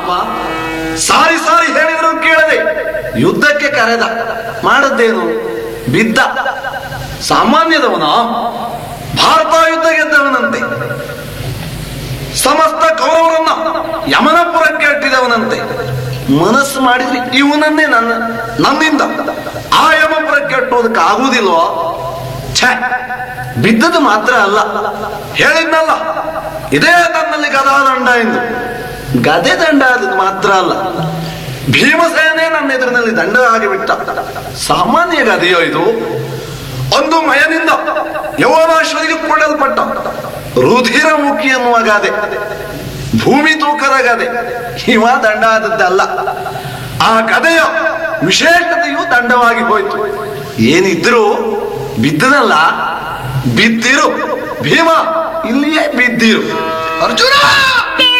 ಮಹಾತ್ಮ ಸಾರಿ ಸಾರಿ ಹೇಳಿದ್ರು ಕೇಳದೆ ಯುದ್ಧಕ್ಕೆ ಕರೆದ ಮಾಡದ್ದೇನು ಬಿದ್ದ ಸಾಮಾನ್ಯದವನ ಭಾರತ ಯುದ್ಧ ಗೆದ್ದವನಂತೆ ಸಮಸ್ತ ಕೌರವರನ್ನ ಯಮನಪುರಕ್ಕೆ ಅಟ್ಟಿದವನಂತೆ ಮನಸ್ಸು ಮಾಡಿದ್ರೆ ಇವನನ್ನೇ ನನ್ನ ನನ್ನಿಂದ ಆ ಯಮಪುರಕ್ಕೆ ಅಟ್ಟೋದಕ್ಕೆ ಆಗುವುದಿಲ್ವೋ ಛೇ ಬಿದ್ದದ್ದು ಮಾತ್ರ ಅಲ್ಲ ಹೇಳಿದ್ನಲ್ಲ ಇದೇ ತನ್ನಲ್ಲಿ ಗದಾದಂಡ ಎಂದು ಗದೆ ದಂಡ ಆದದ್ದು ಮಾತ್ರ ಅಲ್ಲ ಭೀಮಸೇನೆ ನನ್ನ ಎದುರಿನಲ್ಲಿ ದಂಡ ಆಗಿಬಿಟ್ಟ ಸಾಮಾನ್ಯ ಗದೆಯೋ ಇದು ಒಂದು ಮಯನಿಂದ ಯೌವನಾಶ್ವರಿಗೆ ಕೊಡಲ್ಪಟ್ಟ ರುಧಿರಮುಖಿ ಎನ್ನುವ ಗಾದೆ ಭೂಮಿ ತೂಕದ ಗದೆ ಇವ ದಂಡ ಆದದ್ದಲ್ಲ ಆ ಗದೆಯ ವಿಶೇಷತೆಯು ದಂಡವಾಗಿ ಹೋಯ್ತು ಏನಿದ್ರು ಬಿದ್ದನಲ್ಲ ಬಿದ್ದಿರು ಭೀಮ ಇಲ್ಲಿಯೇ ಬಿದ್ದಿರು ಅರ್ಜುನ